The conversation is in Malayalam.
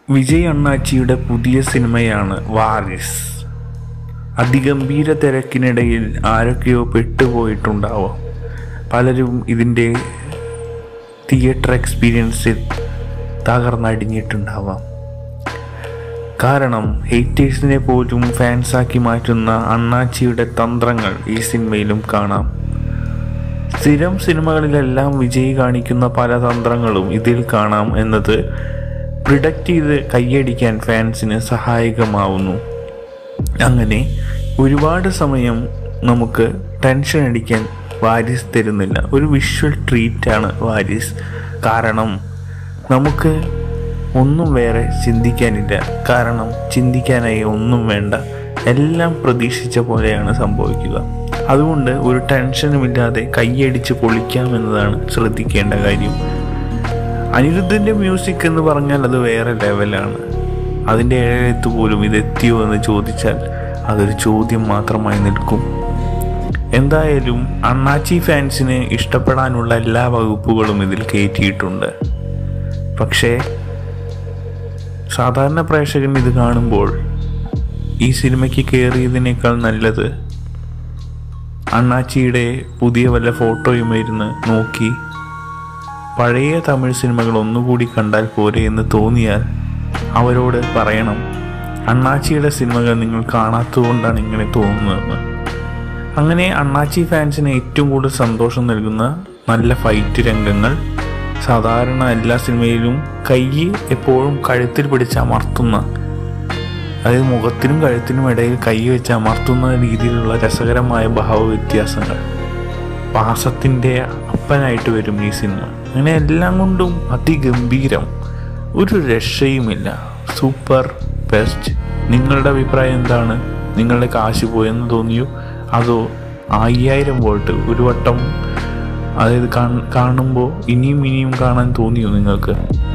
വിജയ് അണ്ണാച്ചിയുടെ പുതിയ സിനിമയാണ് വാരിസ് അതിഗംഭീര തിരക്കിനിടയിൽ ആരൊക്കെയോ പെട്ടുപോയിട്ടുണ്ടാവാം പലരും ഇതിൻ്റെ തിയേറ്റർ എക്സ്പീരിയൻസിൽ തകർന്നടിഞ്ഞിട്ടുണ്ടാവാം കാരണം ഹേറ്റേഴ്സിനെ പോലും ഫാൻസാക്കി മാറ്റുന്ന അണ്ണാച്ചിയുടെ തന്ത്രങ്ങൾ ഈ സിനിമയിലും കാണാം സ്ഥിരം സിനിമകളിലെല്ലാം വിജയ് കാണിക്കുന്ന പല തന്ത്രങ്ങളും ഇതിൽ കാണാം എന്നത് പ്രിഡക്റ്റ് ചെയ്ത് കൈയടിക്കാൻ ഫാൻസിന് സഹായകമാവുന്നു അങ്ങനെ ഒരുപാട് സമയം നമുക്ക് ടെൻഷൻ അടിക്കാൻ വാരിസ് തരുന്നില്ല ഒരു വിഷ്വൽ ട്രീറ്റാണ് വാരിസ് കാരണം നമുക്ക് ഒന്നും വേറെ ചിന്തിക്കാനില്ല കാരണം ചിന്തിക്കാനായി ഒന്നും വേണ്ട എല്ലാം പ്രതീക്ഷിച്ച പോലെയാണ് സംഭവിക്കുക അതുകൊണ്ട് ഒരു ടെൻഷനുമില്ലാതെ കൈയടിച്ച് പൊളിക്കാം എന്നതാണ് ശ്രദ്ധിക്കേണ്ട കാര്യം അനിരുദ്ധിൻ്റെ മ്യൂസിക് എന്ന് പറഞ്ഞാൽ അത് വേറെ ലെവലാണ് അതിൻ്റെ ഏഴെത്ത് പോലും ഇതെത്തിയോ എന്ന് ചോദിച്ചാൽ അതൊരു ചോദ്യം മാത്രമായി നിൽക്കും എന്തായാലും അണ്ണാച്ചി ഫാൻസിന് ഇഷ്ടപ്പെടാനുള്ള എല്ലാ വകുപ്പുകളും ഇതിൽ കയറ്റിയിട്ടുണ്ട് പക്ഷേ സാധാരണ പ്രേക്ഷകൻ ഇത് കാണുമ്പോൾ ഈ സിനിമയ്ക്ക് കയറിയതിനേക്കാൾ നല്ലത് അണ്ണാച്ചിയുടെ പുതിയ വല്ല ഫോട്ടോയും ഇരുന്ന് നോക്കി പഴയ തമിഴ് സിനിമകൾ ഒന്നുകൂടി കണ്ടാൽ പോരെ എന്ന് തോന്നിയാൽ അവരോട് പറയണം അണ്ണാച്ചിയുടെ സിനിമകൾ നിങ്ങൾ കാണാത്തതുകൊണ്ടാണ് ഇങ്ങനെ തോന്നുന്നതെന്ന് അങ്ങനെ അണ്ണാച്ചി ഫാൻസിന് ഏറ്റവും കൂടുതൽ സന്തോഷം നൽകുന്ന നല്ല ഫൈറ്റ് രംഗങ്ങൾ സാധാരണ എല്ലാ സിനിമയിലും കൈ എപ്പോഴും കഴുത്തിൽ പിടിച്ച് അമർത്തുന്ന അതായത് മുഖത്തിനും കഴുത്തിനും ഇടയിൽ കൈ വെച്ച് അമർത്തുന്ന രീതിയിലുള്ള രസകരമായ ഭാവ വ്യത്യാസങ്ങൾ പാസത്തിൻ്റെ അപ്പനായിട്ട് വരും ഈ സിനിമ അങ്ങനെ എല്ലാം കൊണ്ടും അതിഗംഭീരം ഒരു രക്ഷയുമില്ല സൂപ്പർ ബെസ്റ്റ് നിങ്ങളുടെ അഭിപ്രായം എന്താണ് നിങ്ങളുടെ കാശ് പോയെന്ന് തോന്നിയോ അതോ അയ്യായിരം വോൾട്ട് ഒരു വട്ടം അതായത് കാണുമ്പോൾ ഇനിയും ഇനിയും കാണാൻ തോന്നിയോ നിങ്ങൾക്ക്